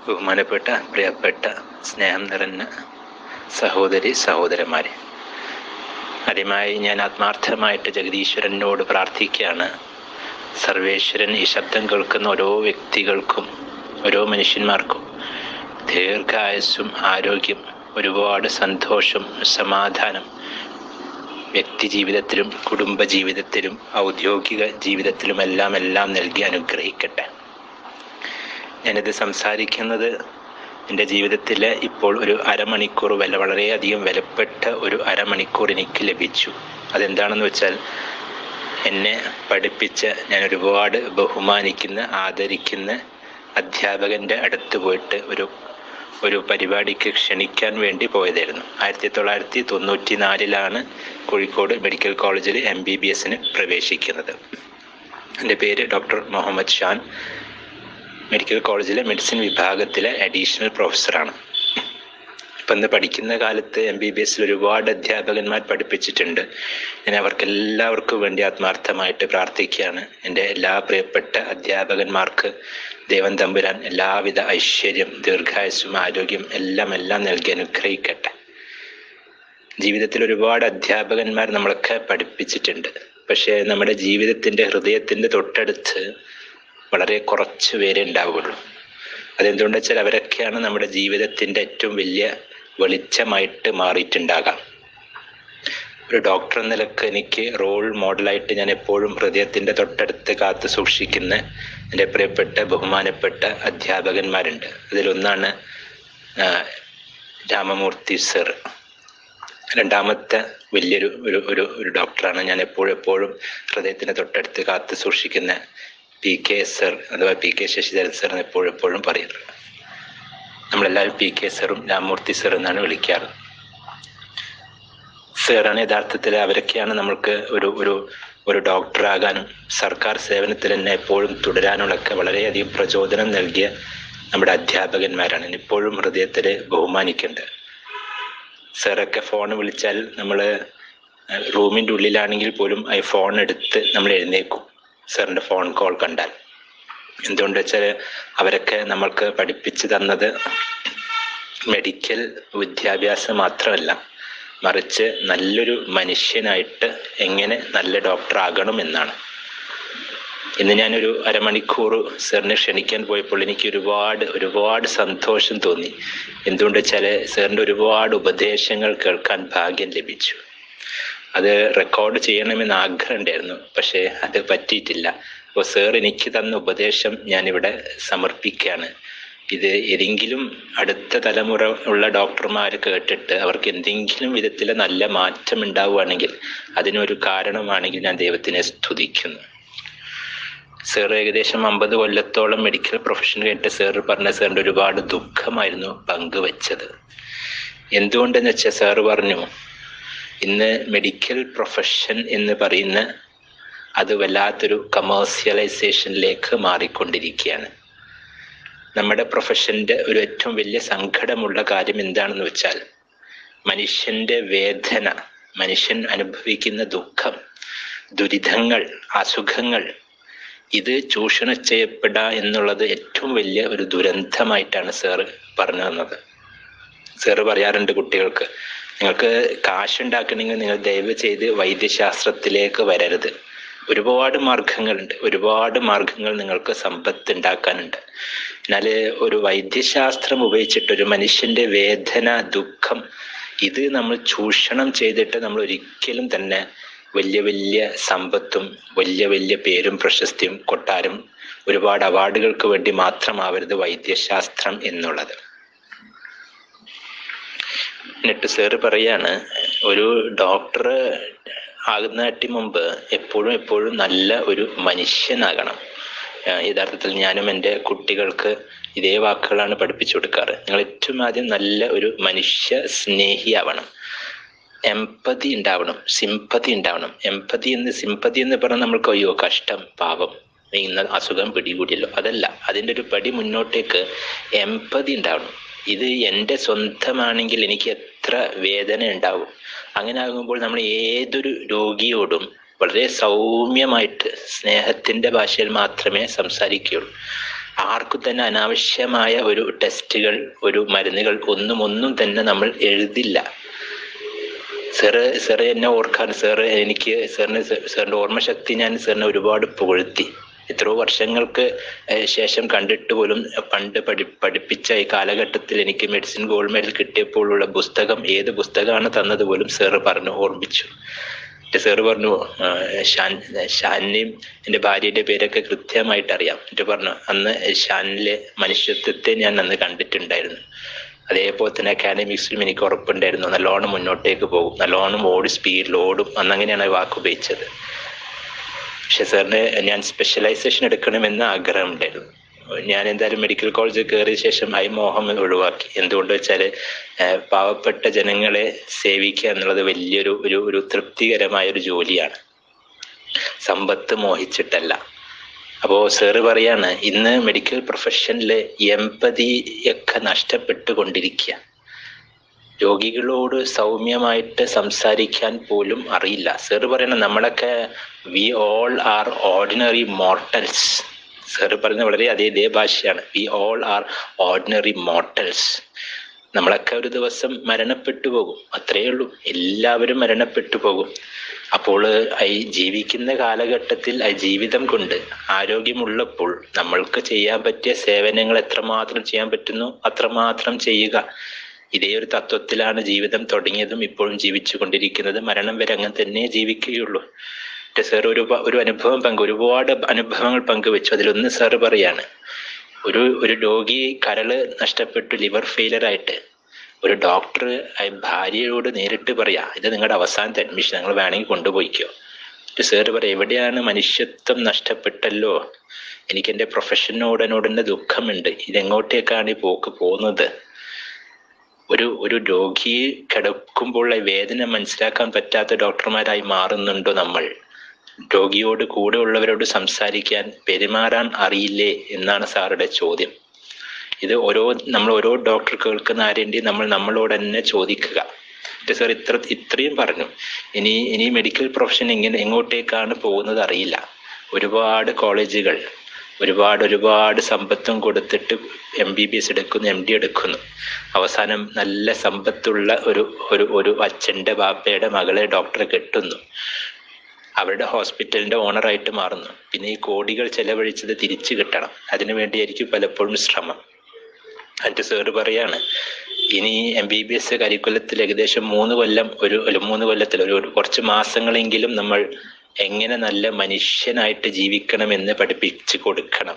ബഹുമാനപ്പെട്ട പ്രിയപ്പെട്ട സ്നേഹം നിറഞ്ഞ സഹോദരി സഹോദരന്മാരെ ആദ്യമായി ഞാൻ ആത്മാർത്ഥമായിട്ട് ജഗദീശ്വരനോട് പ്രാർത്ഥിക്കുകയാണ് സർവേശ്വരൻ ഈ ശബ്ദം കേൾക്കുന്ന ഓരോ വ്യക്തികൾക്കും ഓരോ മനുഷ്യന്മാർക്കും ദീർഘായുസ്സും ആരോഗ്യം ഒരുപാട് സന്തോഷം സമാധാനം വ്യക്തി ജീവിതത്തിലും കുടുംബ ജീവിതത്തിലും ഔദ്യോഗിക ജീവിതത്തിലും എല്ലാം എല്ലാം നൽകി അനുഗ്രഹിക്കട്ടെ ഞാനിത് സംസാരിക്കുന്നത് എൻ്റെ ജീവിതത്തിൽ ഇപ്പോൾ ഒരു അരമണിക്കൂർ വില വളരെയധികം വിലപ്പെട്ട ഒരു അരമണിക്കൂർ എനിക്ക് ലഭിച്ചു അതെന്താണെന്ന് വെച്ചാൽ എന്നെ പഠിപ്പിച്ച ഞാൻ ഒരുപാട് ബഹുമാനിക്കുന്ന ആദരിക്കുന്ന അധ്യാപകൻ്റെ അടുത്ത് പോയിട്ട് ഒരു ഒരു പരിപാടിക്ക് ക്ഷണിക്കാൻ വേണ്ടി പോയതായിരുന്നു ആയിരത്തി തൊള്ളായിരത്തി തൊണ്ണൂറ്റി നാലിലാണ് കോഴിക്കോട് മെഡിക്കൽ കോളേജിൽ എം ബി ബി എസിന് പ്രവേശിക്കുന്നത് എൻ്റെ പേര് ഡോക്ടർ മുഹമ്മദ് ഷാൻ മെഡിക്കൽ കോളേജിലെ മെഡിസിൻ വിഭാഗത്തിലെ അഡീഷണൽ പ്രൊഫസറാണ് ഇപ്പം ഇന്ന് പഠിക്കുന്ന കാലത്ത് എം ബി ബി എസിൽ ഒരുപാട് അധ്യാപകന്മാർ പഠിപ്പിച്ചിട്ടുണ്ട് ഞാൻ അവർക്ക് എല്ലാവർക്കും വേണ്ടി ആത്മാർത്ഥമായിട്ട് പ്രാർത്ഥിക്കുകയാണ് എൻ്റെ എല്ലാ പ്രിയപ്പെട്ട അധ്യാപകന്മാർക്ക് ദൈവം തമ്പുരാൻ എല്ലാവിധ ഐശ്വര്യം ദീർഘായുസ്സും ആരോഗ്യം എല്ലാം എല്ലാം നൽകി അനുഗ്രഹിക്കട്ടെ ജീവിതത്തിൽ ഒരുപാട് അധ്യാപകന്മാർ നമ്മളൊക്കെ പഠിപ്പിച്ചിട്ടുണ്ട് പക്ഷേ നമ്മുടെ ജീവിതത്തിൻ്റെ ഹൃദയത്തിൻ്റെ തൊട്ടടുത്ത് വളരെ കുറച്ച് പേരെ ഉണ്ടാവുകയുള്ളൂ അതെന്തുകൊണ്ട് വെച്ചാൽ അവരൊക്കെയാണ് നമ്മുടെ ജീവിതത്തിൻ്റെ ഏറ്റവും വലിയ വെളിച്ചമായിട്ട് മാറിയിട്ടുണ്ടാകാം ഒരു ഡോക്ടർ എന്ന നിലക്ക് എനിക്ക് റോൾ മോഡലായിട്ട് ഞാൻ എപ്പോഴും ഹൃദയത്തിൻ്റെ തൊട്ടടുത്ത് കാത്തു സൂക്ഷിക്കുന്ന എൻ്റെ പ്രിയപ്പെട്ട ബഹുമാനപ്പെട്ട അധ്യാപകന്മാരുണ്ട് അതിലൊന്നാണ് രാമമൂർത്തി സർ രണ്ടാമത്തെ വലിയൊരു ഒരു ഒരു ഒരു ഡോക്ടറാണ് ഞാൻ എപ്പോഴും എപ്പോഴും ഹൃദയത്തിൻ്റെ തൊട്ടടുത്ത് കാത്തു സൂക്ഷിക്കുന്ന പി കെ സർ അഥവാ പി കെ ശശിധരൻ സർ എന്ന് എപ്പോഴും എപ്പോഴും പറയാറ് നമ്മളെല്ലാവരും പി കെ സറും രാമമൂർത്തി സർ എന്നാണ് വിളിക്കാറ് സാറാണ് യഥാർത്ഥത്തിൽ അവരൊക്കെയാണ് നമ്മൾക്ക് ഒരു ഒരു ഒരു ഡോക്ടറാകാനും സർക്കാർ സേവനത്തിൽ തന്നെ എപ്പോഴും തുടരാനുമൊക്കെ വളരെയധികം പ്രചോദനം നൽകിയ നമ്മുടെ അധ്യാപകന്മാരാണ് ഇപ്പോഴും ഹൃദയത്തിൽ ബഹുമാനിക്കേണ്ടത് സാറൊക്കെ ഫോൺ വിളിച്ചാൽ നമ്മൾ റൂമിൻ്റെ ഉള്ളിലാണെങ്കിൽ പോലും ഈ ഫോൺ എടുത്ത് നമ്മൾ എഴുന്നേക്കും സാറിൻ്റെ ഫോൺ കോൾ കണ്ടാൽ എന്തുകൊണ്ട് വെച്ചാൽ അവരൊക്കെ നമ്മൾക്ക് പഠിപ്പിച്ചു തന്നത് മെഡിക്കൽ വിദ്യാഭ്യാസം മാത്രമല്ല മറിച്ച് നല്ലൊരു മനുഷ്യനായിട്ട് എങ്ങനെ നല്ല ഡോക്ടർ ആകണം എന്നാണ് ഇന്ന് ഞാനൊരു അരമണിക്കൂർ സാറിനെ ക്ഷണിക്കാൻ പോയപ്പോൾ എനിക്ക് ഒരുപാട് ഒരുപാട് സന്തോഷം തോന്നി എന്തുകൊണ്ട് വെച്ചാൽ സാറിൻ്റെ ഒരുപാട് ഉപദേശങ്ങൾ കേൾക്കാൻ ഭാഗ്യം ലഭിച്ചു അത് റെക്കോർഡ് ചെയ്യണമെന്ന് ആഗ്രഹം ഉണ്ടായിരുന്നു പക്ഷേ അത് പറ്റിയിട്ടില്ല അപ്പോൾ സാർ എനിക്ക് തന്ന ഉപദേശം ഞാനിവിടെ സമർപ്പിക്കുകയാണ് ഇത് ഏതെങ്കിലും അടുത്ത തലമുറ ഉള്ള ഡോക്ടർമാർ കേട്ടിട്ട് അവർക്ക് എന്തെങ്കിലും വിധത്തിൽ നല്ല മാറ്റം ഉണ്ടാവുകയാണെങ്കിൽ അതിനൊരു കാരണമാണെങ്കിൽ ഞാൻ ദൈവത്തിനെ സ്തുതിക്കുന്നു സാർ ഏകദേശം അമ്പത് കൊല്ലത്തോളം മെഡിക്കൽ പ്രൊഫഷൻ കഴിഞ്ഞിട്ട് സാർ പറഞ്ഞ സാറിൻ്റെ ഒരുപാട് ദുഃഖമായിരുന്നു പങ്കുവച്ചത് എന്തുകൊണ്ടെന്ന് വെച്ചാൽ സാറ് പറഞ്ഞു ഇന്ന് മെഡിക്കൽ പ്രൊഫഷൻ എന്ന് പറയുന്ന അത് വല്ലാത്തൊരു കമേഴ്സ്യലൈസേഷനിലേക്ക് മാറിക്കൊണ്ടിരിക്കുകയാണ് നമ്മുടെ പ്രൊഫഷൻ്റെ ഒരു ഏറ്റവും വലിയ സങ്കടമുള്ള കാര്യം എന്താണെന്ന് വെച്ചാൽ മനുഷ്യൻ്റെ വേദന മനുഷ്യൻ അനുഭവിക്കുന്ന ദുഃഖം ദുരിതങ്ങൾ അസുഖങ്ങൾ ഇത് ചൂഷണം ചെയ്യപ്പെടുക എന്നുള്ളത് ഏറ്റവും വലിയ ഒരു ദുരന്തമായിട്ടാണ് സാറ് പറഞ്ഞു തന്നത് സാറ് പറയാറുണ്ട് കുട്ടികൾക്ക് നിങ്ങൾക്ക് കാശുണ്ടാക്കണമെങ്കിൽ നിങ്ങൾ ദയവ് ചെയ്ത് വൈദ്യശാസ്ത്രത്തിലേക്ക് വരരുത് ഒരുപാട് മാർഗങ്ങളുണ്ട് ഒരുപാട് മാർഗങ്ങൾ നിങ്ങൾക്ക് സമ്പത്ത് ഉണ്ടാക്കാനുണ്ട് എന്നാൽ ഒരു വൈദ്യശാസ്ത്രം ഉപയോഗിച്ചിട്ട് ഒരു മനുഷ്യന്റെ വേദന ദുഃഖം ഇത് നമ്മൾ ചൂഷണം ചെയ്തിട്ട് നമ്മൾ ഒരിക്കലും തന്നെ വലിയ വലിയ സമ്പത്തും വലിയ വലിയ പേരും പ്രശസ്തിയും കൊട്ടാരും ഒരുപാട് അവാർഡുകൾക്ക് വേണ്ടി മാത്രമാവരുത് വൈദ്യശാസ്ത്രം എന്നുള്ളത് എന്നിട്ട് സാറ് പറയാണ് ഒരു ഡോക്ടർ ആകുന്നതിന് മുമ്പ് എപ്പോഴും എപ്പോഴും നല്ല ഒരു മനുഷ്യനാകണം യഥാർത്ഥത്തിൽ ഞാനും എൻ്റെ കുട്ടികൾക്ക് ഇതേ വാക്കുകളാണ് പഠിപ്പിച്ചു കൊടുക്കാറ് നിങ്ങൾ ഏറ്റവും ആദ്യം നല്ല ഒരു മനുഷ്യ സ്നേഹിയാവണം എമ്പതി ഉണ്ടാവണം സിമ്പതി ഉണ്ടാവണം എമ്പതി എന്ന് സിമ്പതി എന്ന് പറഞ്ഞാൽ നമ്മൾക്ക് അയ്യോ കഷ്ടം പാപം ഇന്ന അസുഖം പിടികൂടിയല്ലോ അതല്ല അതിൻ്റെ ഒരു പടി മുന്നോട്ടേക്ക് എമ്പതി ഉണ്ടാവണം ഇത് എൻ്റെ സ്വന്തമാണെങ്കിൽ എനിക്ക് എത്ര വേദന ഉണ്ടാവും അങ്ങനെ ആകുമ്പോൾ നമ്മൾ ഏതൊരു രോഗിയോടും വളരെ സൗമ്യമായിട്ട് സ്നേഹത്തിൻ്റെ ഭാഷയിൽ മാത്രമേ സംസാരിക്കുകയുള്ളൂ ആർക്കും തന്നെ അനാവശ്യമായ ഒരു ടെസ്റ്റുകൾ ഒരു മരുന്നുകൾ ഒന്നും ഒന്നും തന്നെ നമ്മൾ എഴുതില്ല സാറ് സാറ് എന്നെ ഓർക്കാൻ സാറ് എനിക്ക് സാറിന് സാറിന്റെ ഓർമ്മശക്തി ഞാൻ സാറിനെ ഒരുപാട് പുകഴ്ത്തി എത്രയോ വർഷങ്ങൾക്ക് ഏഹ് ശേഷം കണ്ടിട്ട് പോലും പണ്ട് പഠി പഠിപ്പിച്ച ഈ കാലഘട്ടത്തിൽ എനിക്ക് മെഡിസിൻ ഗോൾഡ് മെഡൽ കിട്ടിയപ്പോഴുള്ള പുസ്തകം ഏത് പുസ്തകമാണ് തന്നത് പോലും സാറ് പറഞ്ഞു ഓർമ്മിച്ചു എന്നിട്ട് സാറ് പറഞ്ഞു ആ, ഷാൻ ഷാനിനെയും എൻ്റെ ഭാര്യയുടെ പേരൊക്കെ കൃത്യമായിട്ട് അറിയാം എന്നിട്ട് പറഞ്ഞു അന്ന് ഷാനിലെ മനുഷ്യത്വത്തെ ഞാൻ അന്ന് കണ്ടിട്ടുണ്ടായിരുന്നു അതേപോലെ തന്നെ അക്കാഡമിക്സിലും എനിക്ക് ഉറപ്പുണ്ടായിരുന്നു നല്ലോണം മുന്നോട്ടേക്ക് പോകും നല്ലോണം ഓടി സ്പീഡിൽ ഓടും അന്ന് അങ്ങനെയാണ് ആ വാക്ക് ഉപയോഗിച്ചത് പക്ഷെ സാറിന് ഞാൻ സ്പെഷ്യലൈസേഷൻ എടുക്കണമെന്ന് ആഗ്രഹം ഉണ്ടായിരുന്നു ഞാൻ എന്തായാലും മെഡിക്കൽ കോളേജ് കയറിയ ശേഷം ഐ മോഹം ഒഴിവാക്കി എന്തുകൊണ്ട് വെച്ചാൽ പാവപ്പെട്ട ജനങ്ങളെ സേവിക്കുക എന്നുള്ളത് വലിയൊരു ഒരു ഒരു തൃപ്തികരമായ ഒരു ജോലിയാണ് സമ്പത്ത് മോഹിച്ചിട്ടല്ല അപ്പോ സാറ് പറയാണ് ഇന്ന് മെഡിക്കൽ പ്രൊഫഷനില് എമ്പതി ഒക്കെ നഷ്ടപ്പെട്ടുകൊണ്ടിരിക്കുക രോഗികളോട് സൗമ്യമായിട്ട് സംസാരിക്കാൻ പോലും അറിയില്ല സാറ് പറയണ നമ്മളൊക്കെ we all are ordinary mortals sir പറയുന്നത് വളരെ അതേ ഇതേ ഭാഷയാണ് we all are ordinary mortals നമ്മളൊക്കെ ഒരു ദിവസം മരണപ്പെട്ടു പോകും അത്രയേ ഉള്ളൂ എല്ലാവരും മരണപ്പെട്ടു പോകും അപ്പോൾ ഈ ജീവിക്കുന്ന കാലഘട്ടത്തിൽ ആ ജീവിതം കൊണ്ട് ആരോഗ്യമുള്ളപ്പോൾ നമ്മൾക്ക് ചെയ്യാൻ പറ്റിയ സേവനങ്ങൾ എത്രമാത്രം ചെയ്യാൻ പറ്റുന്നു അത്രമാത്രം ചെയ്യുക ഇതേ ഒരു തത്വത്തിലാണ് ജീവിതം തുടങ്ങിയതും ഇപ്പോഴും ജീവിച്ചു കൊണ്ടിരിക്കുന്നത് മരണം വരെ അങ്ങനെ തന്നെ ജീവിക്കുകയുള്ളൂ സാർ ഒരു പ- ഒരു അനുഭവം പങ്ക് ഒരുപാട് അനുഭവങ്ങൾ പങ്കുവെച്ചു അതിലൊന്ന് സാറ് പറയാണ് ഒരു ഒരു രോഗി കരള് നഷ്ടപ്പെട്ടു ലിവർ ഫെയിലർ ആയിട്ട് ഒരു ഡോക്ടർ ഭാര്യയോട് നേരിട്ട് പറയാ ഇത് നിങ്ങളുടെ അവസാനത്തെ അഡ്മിഷൻ നിങ്ങൾ വേണമെങ്കിൽ കൊണ്ടുപോയിക്കോ സാറ് പറയാം എവിടെയാണ് മനുഷ്യത്വം നഷ്ടപ്പെട്ടല്ലോ എനിക്ക് എൻ്റെ പ്രൊഫഷനോട് എന്നോട് തന്നെ ദുഃഖമുണ്ട് ഇതെങ്ങോട്ടേക്കാണ് ഈ പോക്ക് പോകുന്നത് ഒരു ഒരു രോഗി കിടക്കുമ്പോൾ ആ വേദന മനസ്സിലാക്കാൻ പറ്റാത്ത ഡോക്ടർമാരായി മാറുന്നുണ്ടോ നമ്മൾ രോഗിയോട് കൂടെ ഉള്ളവരോട് സംസാരിക്കാൻ പെരുമാറാൻ അറിയില്ലേ എന്നാണ് സാറുടെ ചോദ്യം ഇത് ഓരോ നമ്മൾ ഓരോ ഡോക്ടർ കേൾക്കുന്ന ആരെയും നമ്മൾ നമ്മളോട് തന്നെ ചോദിക്കുക എന്നിട്ട് സാർ ഇത്ര ഇത്രയും പറഞ്ഞു ഇനി ഇനി മെഡിക്കൽ പ്രൊഫഷൻ എങ്ങനെ എങ്ങോട്ടേക്കാണ് പോകുന്നത് അറിയില്ല ഒരുപാട് കോളേജുകൾ ഒരുപാട് ഒരുപാട് സമ്പത്തും കൊടുത്തിട്ട് എം ബി ബി എസ് എടുക്കുന്നു എം ഡി എടുക്കുന്നു അവസാനം നല്ല സമ്പത്തുള്ള ഒരു ഒരു ഒരു അച്ഛൻ്റെ ബാപ്പയുടെ മകളെ ഡോക്ടറെ കെട്ടുന്നു അവരുടെ ഹോസ്പിറ്റലിന്റെ ഓണറായിട്ട് മാറുന്നു പിന്നെ ഈ കോടികൾ ചെലവഴിച്ചത് തിരിച്ചു കിട്ടണം അതിനു വേണ്ടിയായിരിക്കും പലപ്പോഴും ശ്രമം എന്നിട്ട് സാറ് പറയാണ് ഇനി എം ബി ബി എസ് കരിക്കുലത്തിൽ ഏകദേശം മൂന്ന് കൊല്ലം ഒരു ഒരു മൂന്ന് കൊല്ലത്തിൽ ഒരു ഒരു കുറച്ച് മാസങ്ങളെങ്കിലും നമ്മൾ എങ്ങനെ നല്ല മനുഷ്യനായിട്ട് ജീവിക്കണമെന്ന് പഠിപ്പിച്ചു കൊടുക്കണം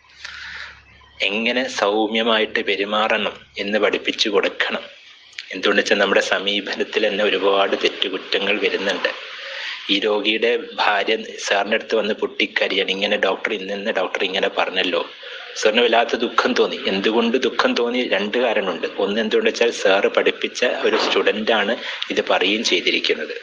എങ്ങനെ സൗമ്യമായിട്ട് പെരുമാറണം എന്ന് പഠിപ്പിച്ചു കൊടുക്കണം എന്തുകൊണ്ട് വെച്ചാൽ നമ്മുടെ സമീപനത്തിൽ തന്നെ ഒരുപാട് തെറ്റുകുറ്റങ്ങൾ വരുന്നുണ്ട് ഈ രോഗിയുടെ ഭാര്യ സാറിൻ്റെ അടുത്ത് വന്ന് പൊട്ടിക്കരിയാണ് ഇങ്ങനെ ഡോക്ടർ ഇന്നിന്ന് ഡോക്ടർ ഇങ്ങനെ പറഞ്ഞല്ലോ സാറിന് വല്ലാത്ത ദുഃഖം തോന്നി എന്തുകൊണ്ട് ദുഃഖം തോന്നി രണ്ട് കാരണമുണ്ട് ഒന്ന് എന്തുകൊണ്ട് വെച്ചാൽ സാറ് പഠിപ്പിച്ച ഒരു സ്റ്റുഡൻ്റ് ആണ് ഇത് പറയുകയും ചെയ്തിരിക്കുന്നത്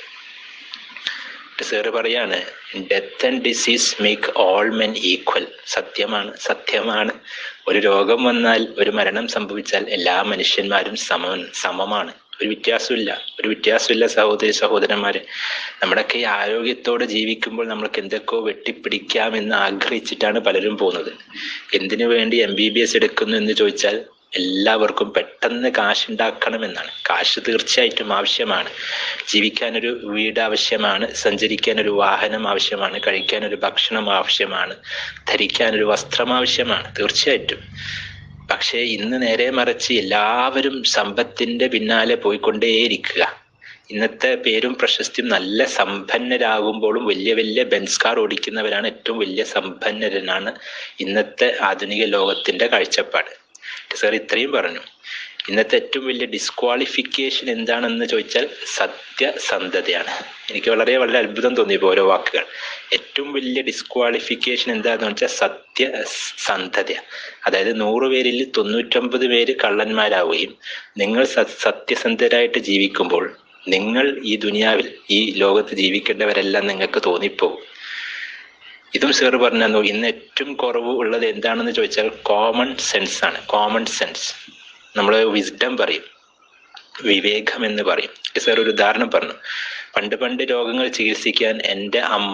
സാറ് പറയാണ് death and disease make all men equal സത്യമാണ് സത്യമാണ് ഒരു രോഗം വന്നാൽ ഒരു മരണം സംഭവിച്ചാൽ എല്ലാ മനുഷ്യന്മാരും സമ സമമാണ് ഒരു വ്യത്യാസമില്ല ഒരു വ്യത്യാസമില്ല സഹോദരി സഹോദരന്മാരെ നമ്മുടെയൊക്കെ ഈ ആരോഗ്യത്തോടെ ജീവിക്കുമ്പോൾ നമ്മൾക്ക് എന്തൊക്കെയോ വെട്ടിപ്പിടിക്കാമെന്ന് ആഗ്രഹിച്ചിട്ടാണ് പലരും പോകുന്നത് എന്തിനു വേണ്ടി എം ബി ബി എസ് എടുക്കുന്നു എന്ന് ചോദിച്ചാൽ എല്ലാവർക്കും പെട്ടെന്ന് കാശുണ്ടാക്കണമെന്നാണ് കാശ് തീർച്ചയായിട്ടും ആവശ്യമാണ് ജീവിക്കാനൊരു വീട് ആവശ്യമാണ് സഞ്ചരിക്കാൻ ഒരു വാഹനം ആവശ്യമാണ് കഴിക്കാൻ ഒരു ഭക്ഷണം ആവശ്യമാണ് ധരിക്കാൻ ഒരു വസ്ത്രം ആവശ്യമാണ് തീർച്ചയായിട്ടും പക്ഷേ ഇന്ന് നേരെ മറിച്ച് എല്ലാവരും സമ്പത്തിന്റെ പിന്നാലെ പോയിക്കൊണ്ടേയിരിക്കുക ഇന്നത്തെ പേരും പ്രശസ്തിയും നല്ല സമ്പന്നരാകുമ്പോഴും വലിയ വലിയ ബെൻസ് കാർ ഓടിക്കുന്നവരാണ് ഏറ്റവും വലിയ സമ്പന്നരനാണ് ഇന്നത്തെ ആധുനിക ലോകത്തിന്റെ കാഴ്ചപ്പാട് സാർ ഇത്രയും പറഞ്ഞു ഇന്നത്തെ ഏറ്റവും വലിയ ഡിസ്ക്വാളിഫിക്കേഷൻ എന്താണെന്ന് ചോദിച്ചാൽ സത്യസന്ധതയാണ് എനിക്ക് വളരെ വളരെ അത്ഭുതം തോന്നിയപ്പോൾ ഓരോ വാക്കുകൾ ഏറ്റവും വലിയ ഡിസ്ക്വാളിഫിക്കേഷൻ എന്താണെന്ന് വെച്ചാൽ സത്യസന്ധത അതായത് നൂറ് പേരിൽ തൊണ്ണൂറ്റൊമ്പത് പേര് കള്ളന്മാരാവുകയും നിങ്ങൾ സത്യസന്ധരായിട്ട് ജീവിക്കുമ്പോൾ നിങ്ങൾ ഈ ദുനിയാവിൽ ഈ ലോകത്ത് ജീവിക്കേണ്ടവരെല്ലാം നിങ്ങൾക്ക് തോന്നിപ്പോകും ഇതും സാർ പറഞ്ഞു ഇന്ന് ഏറ്റവും കുറവ് ഉള്ളത് എന്താണെന്ന് ചോദിച്ചാൽ കോമൺ സെൻസ് ആണ് കോമൺ സെൻസ് നമ്മൾ വിസ്ഡം പറയും വിവേകം എന്ന് പറയും സാർ ഒരു ഉദാഹരണം പറഞ്ഞു പണ്ട് പണ്ട് രോഗങ്ങൾ ചികിത്സിക്കാൻ എൻ്റെ അമ്മ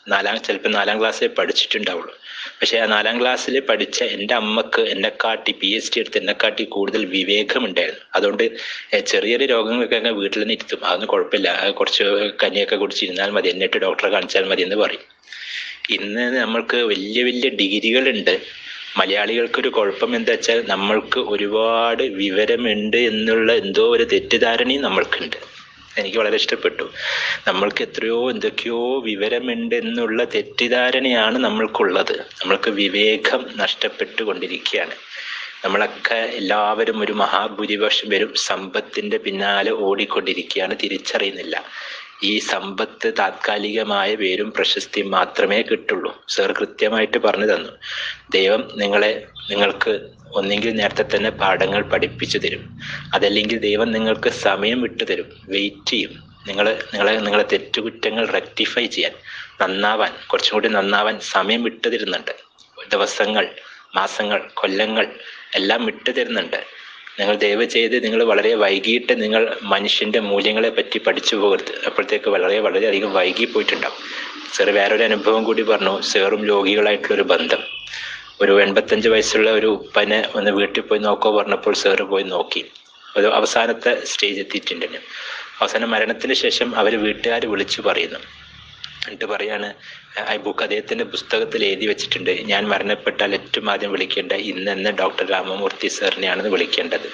നാലാം ചിലപ്പോൾ നാലാം ക്ലാസ്സിൽ പഠിച്ചിട്ടുണ്ടാവുള്ളൂ പക്ഷെ ആ നാലാം ക്ലാസ്സിൽ പഠിച്ച എൻ്റെ അമ്മക്ക് എന്നെക്കാട്ടി പി എച്ച് ഡി എടുത്ത് എന്നെക്കാട്ടി കൂടുതൽ വിവേകമുണ്ടായിരുന്നു അതുകൊണ്ട് ഏ, ചെറിയ ചെറിയ രോഗങ്ങൾക്കൊക്കെ വീട്ടിൽ നിന്ന് ഇരുത്തും അതൊന്നും കുഴപ്പമില്ല അത് കുറച്ച് കഞ്ഞിയൊക്കെ കുടിച്ചിരുന്നാൽ മതി എന്നിട്ട് ഡോക്ടറെ കാണിച്ചാൽ മതി എന്ന് പറയും ഇന്ന് നമ്മൾക്ക് വലിയ വലിയ ഡിഗ്രികളുണ്ട് മലയാളികൾക്കൊരു കുഴപ്പം എന്താ വെച്ചാൽ നമ്മൾക്ക് ഒരുപാട് വിവരമുണ്ട് എന്നുള്ള എന്തോ ഒരു തെറ്റിദ്ധാരണയും നമ്മൾക്കുണ്ട് എനിക്ക് വളരെ ഇഷ്ടപ്പെട്ടു നമ്മൾക്ക് എത്രയോ എന്തൊക്കെയോ വിവരമുണ്ട് എന്നുള്ള തെറ്റിദ്ധാരണയാണ് നമ്മൾക്കുള്ളത് നമ്മൾക്ക് വിവേകം നഷ്ടപ്പെട്ടുകൊണ്ടിരിക്കുകയാണ് നമ്മളൊക്കെ എല്ലാവരും ഒരു മഹാഭൂരിപക്ഷം പേരും സമ്പത്തിന്റെ പിന്നാലെ ഓടിക്കൊണ്ടിരിക്കുകയാണ് തിരിച്ചറിയുന്നില്ല ഈ സമ്പത്ത് താത്കാലികമായ പേരും പ്രശസ്തിയും മാത്രമേ കിട്ടുള്ളൂ സർ കൃത്യമായിട്ട് പറഞ്ഞു തന്നു ദൈവം നിങ്ങളെ നിങ്ങൾക്ക് ഒന്നെങ്കിൽ നേരത്തെ തന്നെ പാഠങ്ങൾ പഠിപ്പിച്ചു തരും അതല്ലെങ്കിൽ ദൈവം നിങ്ങൾക്ക് സമയം വിട്ടു തരും വെയിറ്റ് ചെയ്യും നിങ്ങൾ നിങ്ങളെ നിങ്ങളെ തെറ്റുകുറ്റങ്ങൾ റെക്ടിഫൈ ചെയ്യാൻ നന്നാവാൻ കുറച്ചും കൂടി നന്നാവാൻ സമയം വിട്ടു തരുന്നുണ്ട് ദിവസങ്ങൾ മാസങ്ങൾ കൊല്ലങ്ങൾ എല്ലാം വിട്ടു തരുന്നുണ്ട് നിങ്ങൾ ദയവ് ചെയ്ത് നിങ്ങൾ വളരെ വൈകിട്ട് നിങ്ങൾ മനുഷ്യന്റെ മൂല്യങ്ങളെ പറ്റി പഠിച്ചു പോകരുത് അപ്പോഴത്തേക്ക് വളരെ വളരെയധികം വൈകി പോയിട്ടുണ്ടാവും സാർ വേറൊരു അനുഭവം കൂടി പറഞ്ഞു സാറും രോഗികളായിട്ടുള്ള ഒരു ബന്ധം ഒരു എൺപത്തഞ്ച് വയസ്സുള്ള ഒരു ഉപ്പനെ ഒന്ന് വീട്ടിൽ പോയി നോക്കോ പറഞ്ഞപ്പോൾ സാറ് പോയി നോക്കി ഒരു അവസാനത്തെ സ്റ്റേജ് എത്തിയിട്ടുണ്ട് അവസാനം മരണത്തിന് ശേഷം അവർ വീട്ടുകാർ വിളിച്ചു പറയുന്നു എന്നിട്ട് പറയാണ് ഈ ബുക്ക് അദ്ദേഹത്തിന്റെ പുസ്തകത്തിൽ എഴുതി വെച്ചിട്ടുണ്ട് ഞാൻ മരണപ്പെട്ടാൽ ഏറ്റവും ആദ്യം വിളിക്കേണ്ട ഇന്നെന്ന് ഡോക്ടർ രാമമൂർത്തി സാറിനെയാണ് വിളിക്കേണ്ടത്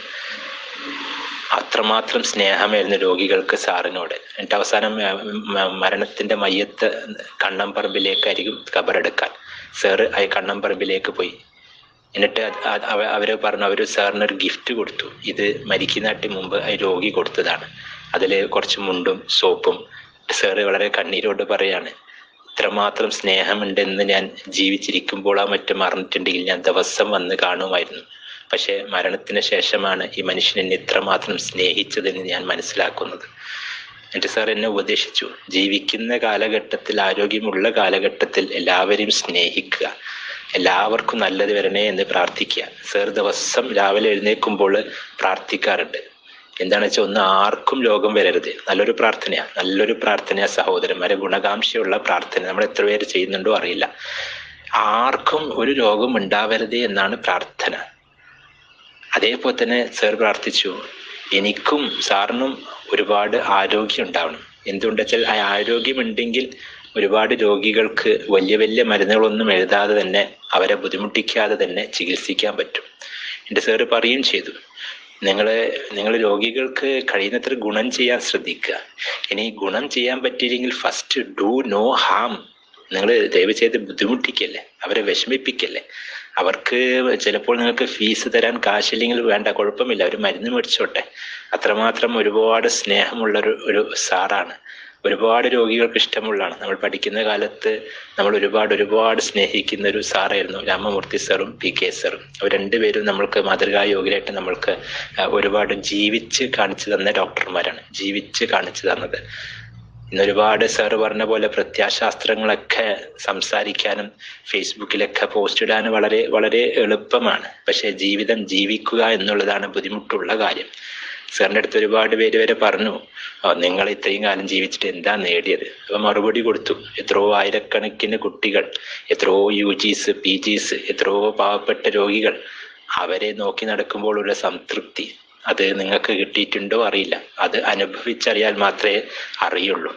അത്രമാത്രം സ്നേഹമായിരുന്നു രോഗികൾക്ക് സാറിനോട് എന്നിട്ട് അവസാനം ആ, മ- മരണത്തിന്റെ മയ്യത്ത് കണ്ണംപറമ്പിലേക്കായിരിക്കും കബറെടുക്കാൻ സാറ് ആ കണ്ണംപറമ്പിലേക്ക് പോയി എന്നിട്ട് അത് അത് അവ- അവര് പറഞ്ഞു അവര് സാറിന് ഒരു ഗിഫ്റ്റ് കൊടുത്തു ഇത് മരിക്കുന്നതിന് മുമ്പ് ആ രോഗി കൊടുത്തതാണ് അതിൽ കുറച്ച് മുണ്ടും സോപ്പും സാറ് വളരെ കണ്ണീരോട് പറയാണ് ഇത്രമാത്രം സ്നേഹമുണ്ടെന്ന് ഞാൻ ജീവിച്ചിരിക്കുമ്പോഴോ മറ്റും മറന്നിട്ടുണ്ടെങ്കിൽ ഞാൻ ദിവസം വന്ന് കാണുമായിരുന്നു പക്ഷെ മരണത്തിന് ശേഷമാണ് ഈ മനുഷ്യൻ എന്നെ ഇത്രമാത്രം സ്നേഹിച്ചതെന്ന് ഞാൻ മനസ്സിലാക്കുന്നത് എന്നിട്ട് സാർ എന്നെ ഉപദേശിച്ചു ജീവിക്കുന്ന കാലഘട്ടത്തിൽ ആരോഗ്യമുള്ള കാലഘട്ടത്തിൽ എല്ലാവരെയും സ്നേഹിക്കുക എല്ലാവർക്കും നല്ലത് വരണേ എന്ന് പ്രാർത്ഥിക്കുക സാർ ദിവസം രാവിലെ എഴുന്നേൽക്കുമ്പോൾ പ്രാർത്ഥിക്കാറുണ്ട് എന്താണെന്ന് വെച്ചാൽ ഒന്ന് ആർക്കും രോഗം വരരുത് നല്ലൊരു പ്രാർത്ഥനയാ നല്ലൊരു പ്രാർത്ഥനയാ സഹോദരന്മാരെ ഗുണകാംക്ഷയുള്ള പ്രാർത്ഥന നമ്മൾ എത്ര പേര് ചെയ്യുന്നുണ്ടോ അറിയില്ല ആർക്കും ഒരു രോഗം ഉണ്ടാവരുതേ എന്നാണ് പ്രാർത്ഥന അതേപോലെ തന്നെ സാർ പ്രാർത്ഥിച്ചു എനിക്കും സാറിനും ഒരുപാട് ആരോഗ്യം ഉണ്ടാവണം എന്തുകൊണ്ട് വെച്ചാൽ ആ ആരോഗ്യമുണ്ടെങ്കിൽ ഒരുപാട് രോഗികൾക്ക് വലിയ വലിയ മരുന്നുകളൊന്നും എഴുതാതെ തന്നെ അവരെ ബുദ്ധിമുട്ടിക്കാതെ തന്നെ ചികിത്സിക്കാൻ പറ്റും എൻ്റെ സാറ് പറയുകയും ചെയ്തു നിങ്ങൾ നിങ്ങൾ രോഗികൾക്ക് കഴിയുന്നത്ര ഗുണം ചെയ്യാൻ ശ്രദ്ധിക്കുക ഇനി ഗുണം ചെയ്യാൻ പറ്റിയില്ലെങ്കിൽ ഫസ്റ്റ് ഡു നോ ഹാം നിങ്ങൾ ദയവ് ചെയ്ത് ബുദ്ധിമുട്ടിക്കല്ലേ അവരെ വിഷമിപ്പിക്കല്ലേ അവർക്ക് ചിലപ്പോൾ നിങ്ങൾക്ക് ഫീസ് തരാൻ കാശില്ലെങ്കിൽ വേണ്ട കുഴപ്പമില്ല അവർ മരുന്ന് മേടിച്ചോട്ടെ അത്രമാത്രം ഒരുപാട് സ്നേഹമുള്ള ഒരു ഒരു സാറാണ് ഒരുപാട് രോഗികൾക്ക് ഇഷ്ടമുള്ളതാണ് നമ്മൾ പഠിക്കുന്ന കാലത്ത് നമ്മൾ ഒരുപാട് ഒരുപാട് സ്നേഹിക്കുന്ന ഒരു സാറായിരുന്നു രാമമൂർത്തി സാറും പി കെ സാറും അവർ രണ്ടുപേരും നമ്മൾക്ക് മാതൃകാ യോഗ്യരായിട്ട് നമ്മൾക്ക് ആ, ഒരുപാട് ജീവിച്ച് കാണിച്ചു തന്ന ഡോക്ടർമാരാണ് ജീവിച്ച് കാണിച്ചു തന്നത് ഇന്ന് ഒരുപാട് സാറ് പറഞ്ഞ പോലെ പ്രത്യാശാസ്ത്രങ്ങളൊക്കെ സംസാരിക്കാനും ഫേസ്ബുക്കിലൊക്കെ പോസ്റ്റ് ഇടാനും വളരെ വളരെ എളുപ്പമാണ് പക്ഷെ ജീവിതം ജീവിക്കുക എന്നുള്ളതാണ് ബുദ്ധിമുട്ടുള്ള കാര്യം സാറിൻ്റെ അടുത്ത് ഒരുപാട് പേര് വരെ പറഞ്ഞു "ആ, നിങ്ങൾ ഇത്രയും കാലം ജീവിച്ചിട്ട് എന്താ നേടിയത് അപ്പൊ മറുപടി കൊടുത്തു എത്രയോ ആയിരക്കണക്കിന് കുട്ടികൾ എത്രയോ യു ജിസ് പി ജിസ് എത്രയോ പാവപ്പെട്ട രോഗികൾ അവരെ നോക്കി നടക്കുമ്പോഴുള്ള സംതൃപ്തി അത് നിങ്ങൾക്ക് കിട്ടിയിട്ടുണ്ടോ അറിയില്ല അത് അനുഭവിച്ചറിയാൽ മാത്രമേ അറിയുള്ളൂ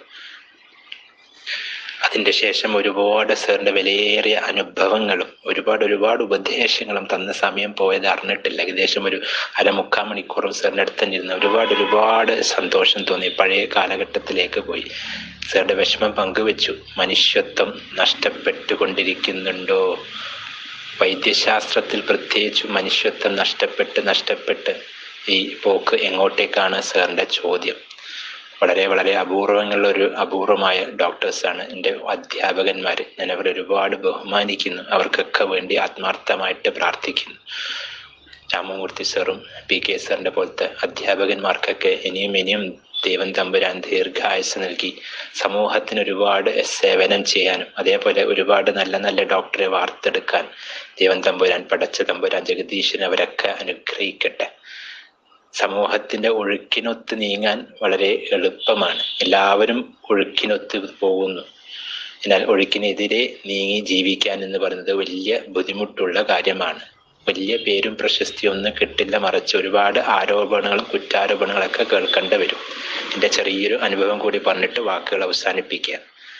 അതിന്റെ ശേഷം ഒരുപാട് സാറിന്റെ വിലയേറിയ അനുഭവങ്ങളും ഒരുപാട് ഒരുപാട് ഉപദേശങ്ങളും തന്ന സമയം പോയത് അറിഞ്ഞിട്ടില്ല ഏകദേശം ഒരു അരമുക്കാൽ മണിക്കൂറും സാറിന്റെ അടുത്ത് തന്നെ ഇരുന്ന് ഒരുപാട് ഒരുപാട് സന്തോഷം തോന്നി പഴയ കാലഘട്ടത്തിലേക്ക് പോയി സാറിന്റെ വിഷമം പങ്കുവെച്ചു മനുഷ്യത്വം നഷ്ടപ്പെട്ടുകൊണ്ടിരിക്കുന്നുണ്ടോ വൈദ്യശാസ്ത്രത്തിൽ പ്രത്യേകിച്ചും മനുഷ്യത്വം നഷ്ടപ്പെട്ട് നഷ്ടപ്പെട്ട് ഈ പോക്ക് എങ്ങോട്ടേക്കാണ് സാറിന്റെ ചോദ്യം വളരെ വളരെ അപൂർവങ്ങളുള്ള ഒരു അപൂർവമായ ഡോക്ടേഴ്സാണ് എൻ്റെ അധ്യാപകന്മാർ ഞാൻ അവരെ ഒരുപാട് ബഹുമാനിക്കുന്നു അവർക്കൊക്കെ വേണ്ടി ആത്മാർത്ഥമായിട്ട് പ്രാർത്ഥിക്കുന്നു രാമമൂർത്തി സാറും പി കെ സാറിൻ്റെ പോലത്തെ അധ്യാപകന്മാർക്കൊക്കെ ഇനിയും ഇനിയും ദൈവം തമ്പുരാൻ ദീർഘായുസ് നൽകി സമൂഹത്തിന് ഒരുപാട് സേവനം ചെയ്യാനും അതേപോലെ ഒരുപാട് നല്ല നല്ല ഡോക്ടറെ വാർത്തെടുക്കാൻ ദൈവം തമ്പുരാൻ പടച്ച തമ്പുരാൻ ജഗദീശൻ അവരൊക്കെ അനുഗ്രഹിക്കട്ടെ സമൂഹത്തിന്റെ ഒഴുക്കിനൊത്ത് നീങ്ങാൻ വളരെ എളുപ്പമാണ് എല്ലാവരും ഒഴുക്കിനൊത്ത് പോകുന്നു എന്നാൽ ഒഴുക്കിനെതിരെ നീങ്ങി ജീവിക്കാൻ എന്ന് പറയുന്നത് വലിയ ബുദ്ധിമുട്ടുള്ള കാര്യമാണ് വലിയ പേരും പ്രശസ്തിയും ഒന്നും കിട്ടില്ല മറിച്ച് ഒരുപാട് ആരോപണങ്ങളും കുറ്റാരോപണങ്ങളൊക്കെ കേൾക്കേണ്ടി വരും എൻ്റെ ചെറിയൊരു അനുഭവം കൂടി പറഞ്ഞിട്ട് വാക്കുകൾ അവസാനിപ്പിക്കുക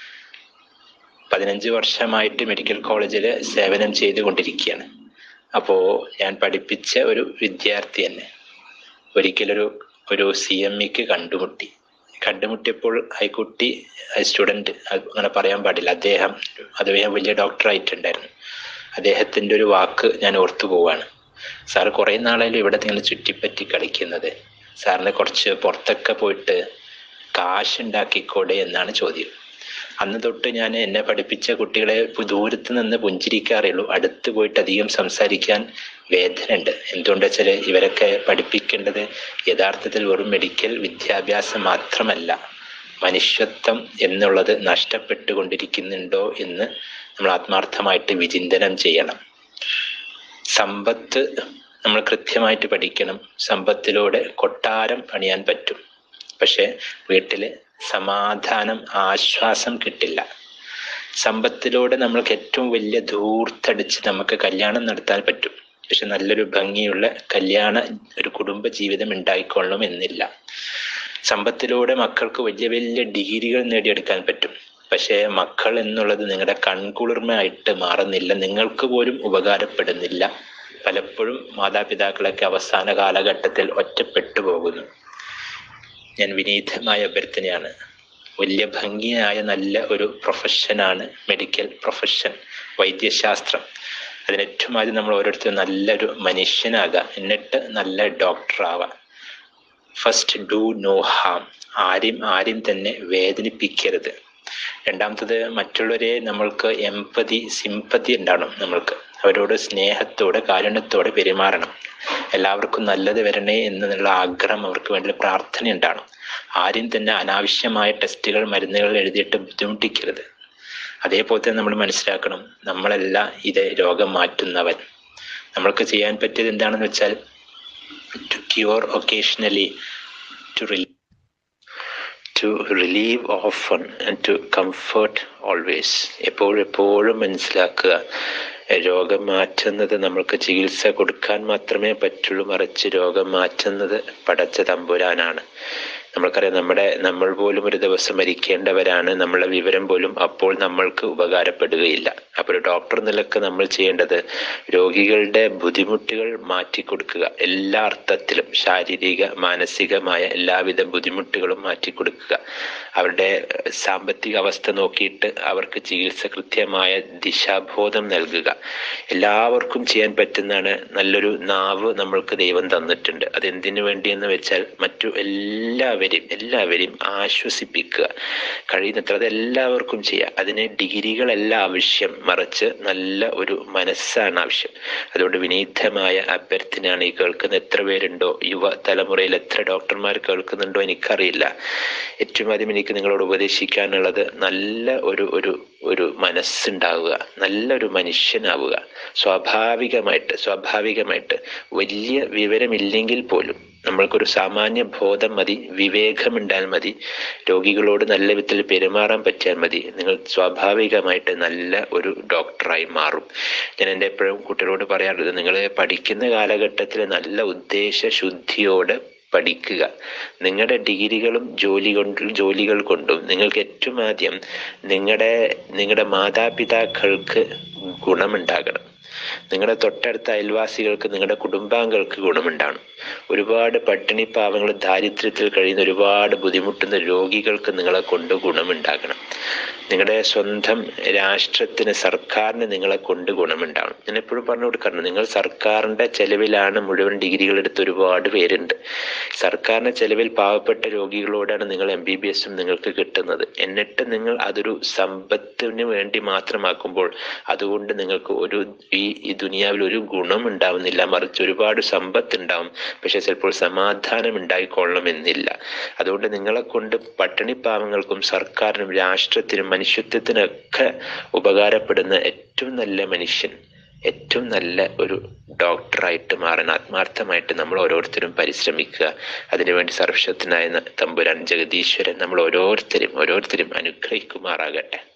പതിനഞ്ച് വർഷമായിട്ട് മെഡിക്കൽ കോളേജിൽ സേവനം ചെയ്തുകൊണ്ടിരിക്കുകയാണ് അപ്പോൾ ഞാൻ പഠിപ്പിച്ച ഒരു വിദ്യാർത്ഥി തന്നെ ഒരിക്കലൊരു ഒരു സി എം ഇക്ക് കണ്ടുമുട്ടി കണ്ടുമുട്ടിയപ്പോൾ ഹൈക്കുട്ടി സ്റ്റുഡൻറ് അങ്ങനെ പറയാൻ പാടില്ല അദ്ദേഹം അദ്ദേഹം വലിയ ഡോക്ടറായിട്ടുണ്ടായിരുന്നു അദ്ദേഹത്തിൻ്റെ ഒരു വാക്ക് ഞാൻ ഓർത്തു പോവാണ് സാർ കുറേ നാളായാലും ഇവിടെ നിങ്ങൾ ചുറ്റിപ്പറ്റി കളിക്കുന്നത് സാറിന് കുറച്ച് പുറത്തൊക്കെ പോയിട്ട് കാശുണ്ടാക്കിക്കോടെ എന്നാണ് ചോദ്യം അന്ന് തൊട്ട് ഞാൻ എന്നെ പഠിപ്പിച്ച കുട്ടികളെ ദൂരത്ത് നിന്ന് പുഞ്ചിരിക്കാറുള്ളൂ അടുത്ത് പോയിട്ട് അധികം സംസാരിക്കാൻ വേദനയുണ്ട് എന്തുകൊണ്ട് വെച്ചാൽ ഇവരൊക്കെ പഠിപ്പിക്കേണ്ടത് യഥാർത്ഥത്തിൽ വെറും മെഡിക്കൽ വിദ്യാഭ്യാസം മാത്രമല്ല മനുഷ്യത്വം എന്നുള്ളത് നഷ്ടപ്പെട്ടുകൊണ്ടിരിക്കുന്നുണ്ടോ എന്ന് നമ്മൾ ആത്മാർത്ഥമായിട്ട് വിചിന്തനം ചെയ്യണം സമ്പത്ത് നമ്മൾ കൃത്യമായിട്ട് പഠിക്കണം സമ്പത്തിലൂടെ കൊട്ടാരം പണിയാൻ പറ്റും പക്ഷെ വീട്ടില് സമാധാനം ആശ്വാസം കിട്ടില്ല സമ്പത്തിലൂടെ നമ്മൾക്ക് ഏറ്റവും വലിയ ധൂർത്തടിച്ച് നമുക്ക് കല്യാണം നടത്താൻ പറ്റും പക്ഷെ നല്ലൊരു ഭംഗിയുള്ള കല്യാണ ഒരു കുടുംബ ജീവിതം ഉണ്ടായിക്കൊള്ളണം എന്നില്ല സമ്പത്തിലൂടെ മക്കൾക്ക് വലിയ വലിയ ഡിഗ്രികൾ നേടിയെടുക്കാൻ പറ്റും പക്ഷേ മക്കൾ എന്നുള്ളത് നിങ്ങളുടെ കൺകുളിർമയായിട്ട് മാറുന്നില്ല നിങ്ങൾക്ക് പോലും ഉപകാരപ്പെടുന്നില്ല പലപ്പോഴും മാതാപിതാക്കളൊക്കെ അവസാന കാലഘട്ടത്തിൽ ഒറ്റപ്പെട്ടു പോകുന്നു ഞാൻ വിനീതമായ അഭ്യർത്ഥനയാണ് വലിയ ഭംഗിയായ നല്ല ഒരു പ്രൊഫഷനാണ് മെഡിക്കൽ പ്രൊഫഷൻ വൈദ്യശാസ്ത്രം അതിന് ഏറ്റവും ആദ്യം നമ്മൾ ഓരോരുത്തരും നല്ലൊരു മനുഷ്യനാകാം എന്നിട്ട് നല്ല ഡോക്ടറാവാം ഫസ്റ്റ് ഡു നോ ഹാം ആരെയും ആരെയും തന്നെ വേദനിപ്പിക്കരുത് രണ്ടാമത്തത് മറ്റുള്ളവരെ നമ്മൾക്ക് എമ്പതി സിമ്പതി ഉണ്ടാവണം നമ്മൾക്ക് അവരോട് സ്നേഹത്തോടെ കാരുണ്യത്തോടെ പെരുമാറണം എല്ലാവർക്കും നല്ലത് വരണേ എന്നുള്ള ആഗ്രഹം അവർക്ക് വേണ്ടി പ്രാർത്ഥന ഉണ്ടാവണം ആരും തന്നെ അനാവശ്യമായ ടെസ്റ്റുകൾ മരുന്നുകൾ എഴുതിയിട്ട് ബുദ്ധിമുട്ടിക്കരുത് അതേപോലെ തന്നെ നമ്മൾ മനസ്സിലാക്കണം നമ്മളല്ല ഇത് രോഗം മാറ്റുന്നവൻ നമ്മൾക്ക് ചെയ്യാൻ പറ്റിയത് എന്താണെന്ന് വെച്ചാൽ to cure occasionally to relieve to relieve often and to comfort always എപ്പോഴും എപ്പോഴും മനസ്സിലാക്കുക രോഗം മാറ്റുന്നത് നമ്മൾക്ക് ചികിത്സ കൊടുക്കാൻ മാത്രമേ പറ്റുള്ളൂ മറിച്ച് രോഗം മാറ്റുന്നത് പടച്ച തമ്പുരാനാണ് നമ്മൾക്കറിയാം നമ്മുടെ നമ്മൾ പോലും ഒരു ദിവസം മരിക്കേണ്ടവരാണ് നമ്മളെ വിവരം പോലും അപ്പോൾ നമ്മൾക്ക് ഉപകാരപ്പെടുകയില്ല അപ്പോൾ ഒരു ഡോക്ടർ നിലക്ക് നമ്മൾ ചെയ്യേണ്ടത് രോഗികളുടെ ബുദ്ധിമുട്ടുകൾ മാറ്റിക്കൊടുക്കുക എല്ലാ അർത്ഥത്തിലും ശാരീരിക മാനസികമായ എല്ലാവിധ ബുദ്ധിമുട്ടുകളും മാറ്റിക്കൊടുക്കുക അവരുടെ സാമ്പത്തിക അവസ്ഥ നോക്കിയിട്ട് അവർക്ക് ചികിത്സ കൃത്യമായ ദിശാബോധം നൽകുക എല്ലാവർക്കും ചെയ്യാൻ പറ്റുന്നതാണ് നല്ലൊരു നാവ് നമ്മൾക്ക് ദൈവം തന്നിട്ടുണ്ട് അതെന്തിനു വേണ്ടിയെന്ന് വെച്ചാൽ മറ്റു എല്ലാവരും എല്ലാവരെയും എല്ലാവരെയും ആശ്വസിപ്പിക്കുക കഴിയുന്നത്ര അത് എല്ലാവർക്കും ചെയ്യാം അതിന് ഡിഗ്രികളല്ല ആവശ്യം മറിച്ച് നല്ല ഒരു മനസ്സാണ് ആവശ്യം അതുകൊണ്ട് വിനീതമായ അഭ്യർത്ഥനയാണ് ഈ കേൾക്കുന്ന എത്ര പേരുണ്ടോ യുവ തലമുറയിൽ എത്ര ഡോക്ടർമാർ കേൾക്കുന്നുണ്ടോ എനിക്കറിയില്ല ഏറ്റവും ആദ്യം എനിക്ക് നിങ്ങളോട് ഉപദേശിക്കാനുള്ളത് നല്ല ഒരു ഒരു ഒരു മനസ്സുണ്ടാവുക നല്ലൊരു മനുഷ്യനാവുക സ്വാഭാവികമായിട്ട് സ്വാഭാവികമായിട്ട് വലിയ വിവരമില്ലെങ്കിൽ പോലും നമ്മൾക്കൊരു സാമാന്യ ബോധം മതി വിവേകമുണ്ടായാൽ മതി രോഗികളോട് നല്ല വിധത്തിൽ പെരുമാറാൻ പറ്റിയാൽ മതി നിങ്ങൾ സ്വാഭാവികമായിട്ട് നല്ല ഒരു ഡോക്ടറായി മാറും ഞാൻ എൻ്റെ എപ്പോഴും കുട്ടികളോട് പറയാറുള്ളത് നിങ്ങൾ പഠിക്കുന്ന കാലഘട്ടത്തിൽ നല്ല ഉദ്ദേശ ശുദ്ധിയോടെ പഠിക്കുക നിങ്ങളുടെ ഡിഗ്രികളും ജോലി കൊണ്ട് ജോലികൾ കൊണ്ടും നിങ്ങൾക്ക് ഏറ്റവും ആദ്യം നിങ്ങളുടെ നിങ്ങളുടെ മാതാപിതാക്കൾക്ക് ഗുണമുണ്ടാകണം നിങ്ങളുടെ തൊട്ടടുത്ത അയൽവാസികൾക്ക് നിങ്ങളുടെ കുടുംബാംഗങ്ങൾക്ക് ഗുണമുണ്ടാകണം ഒരുപാട് പട്ടിണി പാവങ്ങൾ ദാരിദ്ര്യത്തിൽ കഴിയുന്ന ഒരുപാട് ബുദ്ധിമുട്ടുന്ന രോഗികൾക്ക് നിങ്ങളെ കൊണ്ട് ഗുണമുണ്ടാകണം നിങ്ങളുടെ സ്വന്തം രാഷ്ട്രത്തിന് സർക്കാരിന് നിങ്ങളെ കൊണ്ട് ഗുണമുണ്ടാവണം ഞാൻ എപ്പോഴും പറഞ്ഞു കൊടുക്കാറുണ്ട് നിങ്ങൾ സർക്കാരിന്റെ ചെലവിലാണ് മുഴുവൻ ഡിഗ്രികൾ എടുത്ത ഒരുപാട് പേരുണ്ട് സർക്കാരിന്റെ ചെലവിൽ പാവപ്പെട്ട രോഗികളോടാണ് നിങ്ങൾ എം ബി ബി എസും നിങ്ങൾക്ക് കിട്ടുന്നത് എന്നിട്ട് നിങ്ങൾ അതൊരു സമ്പത്തിന് വേണ്ടി മാത്രമാക്കുമ്പോൾ അതുകൊണ്ട് നിങ്ങൾക്ക് ഒരു ഈ ഈ ദുനിയാവിൽ ഒരു ഗുണം ഉണ്ടാവുന്നില്ല മറിച്ച് ഒരുപാട് സമ്പത്ത് ഉണ്ടാവും പക്ഷെ ചിലപ്പോൾ സമാധാനം ഉണ്ടായിക്കൊള്ളണമെന്നില്ല അതുകൊണ്ട് നിങ്ങളെ കൊണ്ട് പട്ടിണി പാവങ്ങൾക്കും സർക്കാരിനും രാഷ്ട്രത്തിനും മനുഷ്യത്വത്തിനൊക്കെ ഉപകാരപ്പെടുന്ന ഏറ്റവും നല്ല മനുഷ്യൻ ഏറ്റവും നല്ല ഒരു ഡോക്ടറായിട്ട് മാറാൻ ആത്മാർത്ഥമായിട്ട് നമ്മൾ ഓരോരുത്തരും പരിശ്രമിക്കുക അതിനുവേണ്ടി സർവശക്തനായ തമ്പുരാൻ ജഗദീശ്വരൻ നമ്മൾ ഓരോരുത്തരും ഓരോരുത്തരും അനുഗ്രഹിക്കുമാറാകട്ടെ